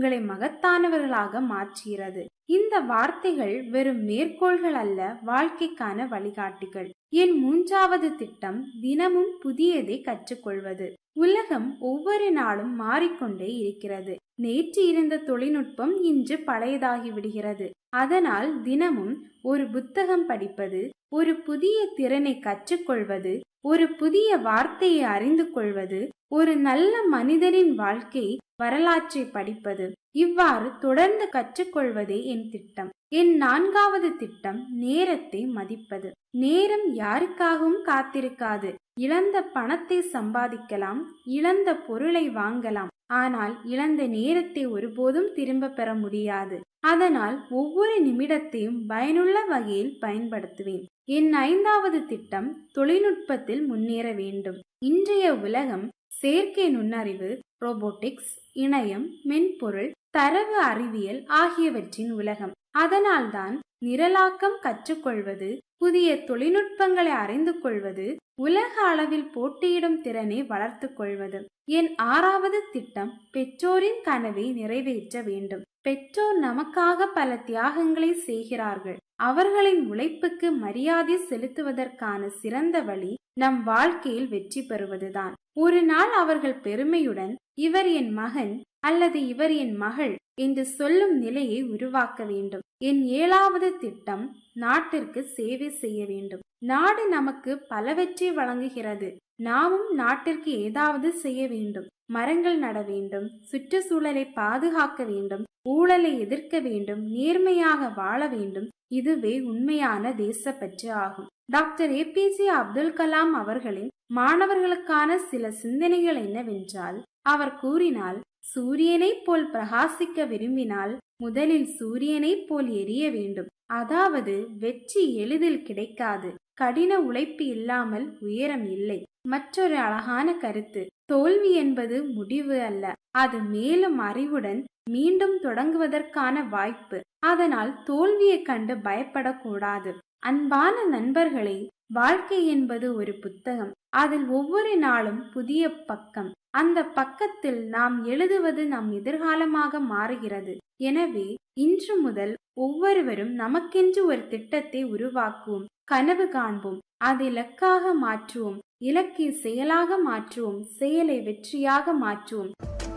உங்களை மகத்தானவர்களாக மாற்றுகிறது இந்த வார்த்தைகள் வெறும் மேற்கோள்கள் அல்ல வாழ்க்கைக்கான வழிகாட்டிகள் என் மூன்றாவது திட்டம் தினமும் புதியதை கற்றுக்கொள்வது உலகம் ஒவ்வொரு நாளும் மாறிக்கொண்டே இருக்கிறது நேற்று இருந்த தொழில்நுட்பம் இன்று பழையதாகி விடுகிறது அதனால் தினமும் ஒரு புத்தகம் படிப்பது ஒரு புதிய திறனை கற்றுக்கொள்வது ஒரு புதிய வார்த்தையை அறிந்து கொள்வது ஒரு நல்ல மனிதனின் வாழ்க்கை வரலாற்றை படிப்பது இவ்வாறு தொடர்ந்து கற்றுக்கொள்வதே என் திட்டம் என் நான்காவது திட்டம் நேரத்தை மதிப்பது நேரம் யாருக்காகவும் காத்திருக்காது இழந்த பணத்தை சம்பாதிக்கலாம் இழந்த பொருளை வாங்கலாம் ஆனால் இழந்த நேரத்தை ஒருபோதும் திரும்ப பெற முடியாது அதனால் ஒவ்வொரு நிமிடத்தையும் பயனுள்ள வகையில் பயன்படுத்துவேன் என் ஐந்தாவது திட்டம் தொழில்நுட்பத்தில் முன்னேற வேண்டும் இன்றைய உலகம் செயற்கை நுண்ணறிவு ரோபோட்டிக்ஸ் இணையம் மென்பொருள் தரவு அறிவியல் ஆகியவற்றின் உலகம் அதனால்தான் நிரலாக்கம் கற்றுக்கொள்வது புதிய தொழில்நுட்பங்களை அறிந்து கொள்வது உலக அளவில் போட்டியிடும் திறனை வளர்த்து கொள்வது என் ஆறாவது திட்டம் பெற்றோரின் கனவை நிறைவேற்ற வேண்டும் பெற்றோர் நமக்காக பல தியாகங்களை செய்கிறார்கள் அவர்களின் உழைப்புக்கு மரியாதை செலுத்துவதற்கான சிறந்த வழி நம் வாழ்க்கையில் வெற்றி பெறுவதுதான் ஒரு நாள் அவர்கள் பெருமையுடன் இவர் என் மகன் அல்லது இவர் என் மகள் என்று சொல்லும் நிலையை உருவாக்க வேண்டும் என் ஏழாவது திட்டம் நாட்டிற்கு சேவை செய்ய வேண்டும் நாடு நமக்கு பலவற்றை வழங்குகிறது நாமும் நாட்டிற்கு ஏதாவது செய்ய வேண்டும் மரங்கள் நட வேண்டும் சுற்றுச்சூழலை பாதுகாக்க வேண்டும் ஊழலை எதிர்க்க வேண்டும் நேர்மையாக வாழ வேண்டும் இதுவே உண்மையான தேசப்பற்று ஆகும் doctor A P J Abdul Kalam அவர்களின் மாணவர்களுக்கான சில சிந்தனைகள் என்னவென்றால் அவர் கூறினால் சூரியனைப் போல் பிரகாசிக்க விரும்பினால் முதலில் சூரியனைப் போல் எரிய வேண்டும் அதாவது வெற்றி எளிதில் கிடைக்காது கடின உழைப்பு இல்லாமல் உயரம் இல்லை மற்றொரு அழகான கருத்து தோல்வி என்பது முடிவு அல்ல அது மேலும் அறிவுடன் மீண்டும் தொடங்குவதற்கான வாய்ப்பு அதனால் தோல்வியை கண்டு பயப்படக்கூடாது அன்பான நண்பர்களே வாழ்க்கை என்பது ஒரு புத்தகம் அதில் ஒவ்வொரு நாளும் புதிய பக்கம் அந்த பக்கத்தில் நாம் எழுதுவது நம் எதிர்காலமாக மாறுகிறது எனவே இன்று முதல் ஒவ்வொருவரும் நமக்கென்று ஒரு திட்டத்தை உருவாக்குவோம் கனவு காண்போம் அதை இலக்காக மாற்றுவோம் இலக்கை செயலாக மாற்றுவோம் செயலை வெற்றியாக மாற்றுவோம்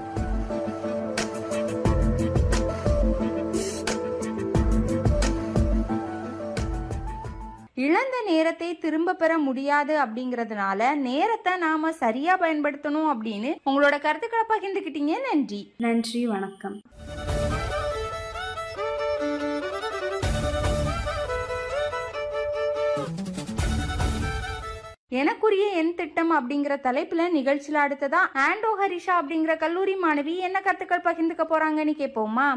இழந்த நேரத்தை திரும்ப பெற முடியாது அப்படிங்கறதுனால நேரத்தை நாம சரியா பயன்படுத்தணும் அப்படின்னு உங்களோட கருத்துக்களை பகிர்ந்துக்கிட்டீங்க நன்றி நன்றி வணக்கம் எனக்குரிய என் திட்டம் அப்படிங்கிற தலைப்புல நிகழ்ச்சியில அடுத்ததா ஆண்டோ ஹரிஷா அப்படிங்கிற கல்லூரி மாணவி என்ன கருத்துக்கள் பகிர்ந்துக்க போறாங்கன்னு கேட்போமா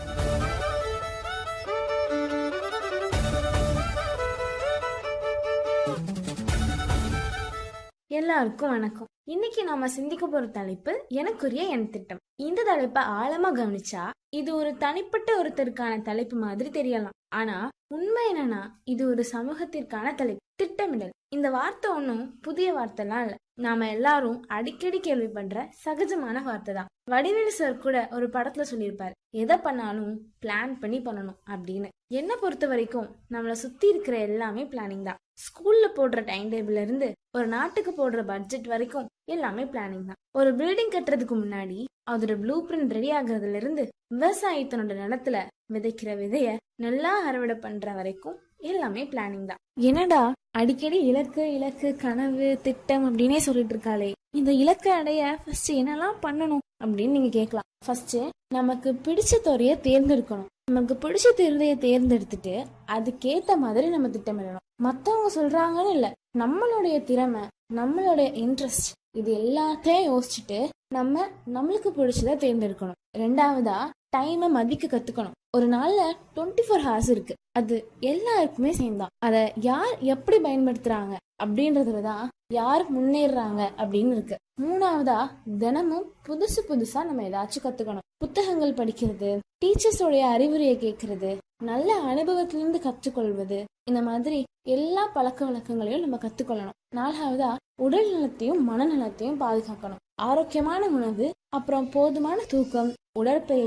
எல்லாருக்கும் வணக்கம் இன்னைக்கு நாம சிந்திக்க போற தலைப்பு எனக்குரிய என் திட்டம் இந்த தலைப்பை ஆழமா கவனிச்சா இது ஒரு தனிப்பட்ட ஒருத்தருக்கான தலைப்பு மாதிரி தெரியலாம் ஆனா உண்மை என்னன்னா இது ஒரு சமூகத்திற்கான தலைப்பு திட்டமிடல் இந்த வார்த்தை ஒன்றும் புதிய வார்த்தைலாம் இல்ல நாம எல்லாரும் அடிக்கடி கேள்விப்படுற சகஜமான வார்த்தை தான் வடிவேலு சார் கூட ஒரு படத்துல சொல்லியிருப்பாரு எதை பண்ணாலும் பிளான் பண்ணி பண்ணணும் அப்படின்னு என்ன பொறுத்த வரைக்கும் நம்மளை சுத்தி இருக்கிற எல்லாமே பிளானிங் தான் ஸ்கூல்ல போடுற டைம் டேபிள்ல இருந்து ஒரு நாட்டுக்கு போடுற பட்ஜெட் வரைக்கும் எல்லாமே பிளானிங் தான் ஒரு பில்டிங் கட்டுறதுக்கு முன்னாடி அதோட ப்ளூ பிரிண்ட் ரெடி ஆகுறதுல இருந்து விவசாயத்தினோட நிலத்துல விதைக்கிற விதைய நல்லா அறுவடை பண்ற வரைக்கும் எல்லாமே பிளானிங் தான் என்னடா அடிக்கடி இலக்கு இலக்கு கனவு திட்டம் அப்படின்னே சொல்லிட்டு இருக்காளே இந்த இலக்கை அடைய ஃபர்ஸ்ட் என்னெல்லாம் பண்ணணும் அப்படின்னு நீங்க கேட்கலாம் ஃபர்ஸ்ட் நமக்கு பிடிச்ச துறைய தேர்ந்தெடுக்கணும் நமக்கு பிடிச்ச துறையை தேர்ந்தெடுத்துட்டு அதுக்கேத்த மாதிரி நம்ம திட்டமிடணும் மத்தவங்க சொல்றாங்கன்னு இல்ல நம்மளுடைய திறமை நம்மளுடைய இன்ட்ரெஸ்ட் இது எல்லாத்தையும் யோசிச்சுட்டு நம்ம நம்மளுக்கு பிடிச்சத தேர்ந்தெடுக்கணும் ரெண்டாவதா டைமை மதிக்க கத்துக்கணும் ஒரு நாள்ல டுவெண்ட்டி ஃபோர் ஹவர்ஸ் இருக்கு அது எல்லாருக்குமே சேம் தான் அதை யார் எப்படி பயன்படுத்துறாங்க அப்படின்றதுல தான் யார் முன்னேறுறாங்க அப்படின்னு இருக்கு மூணாவதா தினமும் புதுசு புதுசா நம்ம ஏதாச்சும் கத்துக்கணும் புத்தகங்கள் படிக்கிறது டீச்சர்ஸோடைய அறிவுரையை கேட்கறது நல்ல அனுபவத்திலிருந்து கற்றுக்கொள்வது இந்த மாதிரி எல்லா பழக்க வழக்கங்களையும் நம்ம கத்துக்கொள்ளணும் நாலாவதா உடல் நலத்தையும் மனநலத்தையும் பாதுகாக்கணும் ஆரோக்கியமான உணவு அப்புறம் போதுமான தூக்கம் உடற்பயிற்சி